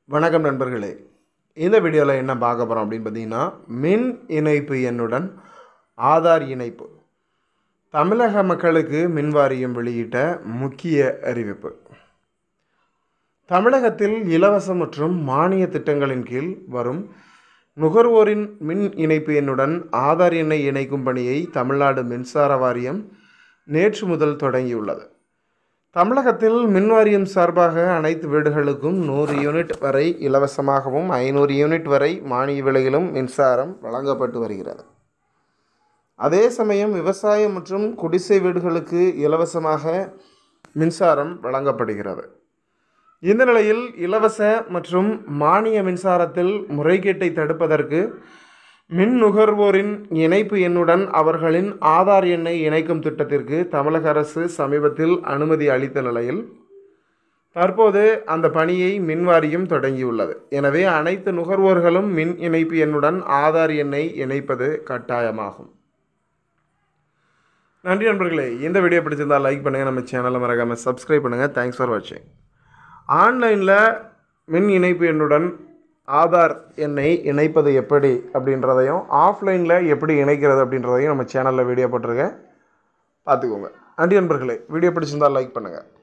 வணக்கம் நண்பர்களே இந்த வீடியோவில் என்ன பார்க்க போகிறோம் அப்படின்னு பார்த்தீங்கன்னா மின் இணைப்பு எண்ணுடன் ஆதார் இணைப்பு தமிழக மக்களுக்கு மின் வாரியம் வெளியிட்ட முக்கிய அறிவிப்பு தமிழகத்தில் இலவச மற்றும் மானிய திட்டங்களின் கீழ் வரும் நுகர்வோரின் மின் இணைப்பு எண்ணுடன் ஆதார் எண்ணை இணைக்கும் பணியை தமிழ்நாடு மின்சார வாரியம் நேற்று முதல் தொடங்கியுள்ளது தமிழகத்தில் மின் வாரியம் சார்பாக அனைத்து வீடுகளுக்கும் நூறு யூனிட் வரை இலவசமாகவும் ஐநூறு யூனிட் வரை மானிய விலையிலும் மின்சாரம் வழங்கப்பட்டு வருகிறது அதே சமயம் விவசாயம் மற்றும் குடிசை வீடுகளுக்கு இலவசமாக மின்சாரம் வழங்கப்படுகிறது இந்த நிலையில் இலவச மற்றும் மானிய மின்சாரத்தில் முறைகேட்டை தடுப்பதற்கு மின் நுகர்வோரின் இணைப்பு எண்ணுடன் அவர்களின் ஆதார் எண்ணை இணைக்கும் திட்டத்திற்கு தமிழக அரசு சமீபத்தில் அனுமதி அளித்த நிலையில் தற்போது அந்த பணியை மின் வாரியம் தொடங்கியுள்ளது எனவே அனைத்து நுகர்வோர்களும் மின் இணைப்பு எண்ணுடன் ஆதார் எண்ணை இணைப்பது கட்டாயமாகும் நன்றி நண்பர்களே இந்த வீடியோ பிடிச்சிருந்தால் லைக் பண்ணுங்கள் நம்ம சேனலை மறக்காமல் சப்ஸ்கிரைப் பண்ணுங்கள் தேங்க்ஸ் ஃபார் வாட்சிங் ஆன்லைனில் மின் இணைப்பு எண்ணுடன் ஆதார் எண்ணை இணைப்பது எப்படி அப்படின்றதையும் ஆஃப்லைனில் எப்படி இணைக்கிறது அப்படின்றதையும் நம்ம சேனலில் வீடியோ போட்டிருக்கேன் பார்த்துக்கோங்க நன்றி நண்பர்களே வீடியோ பிடிச்சிருந்தால் லைக் பண்ணுங்கள்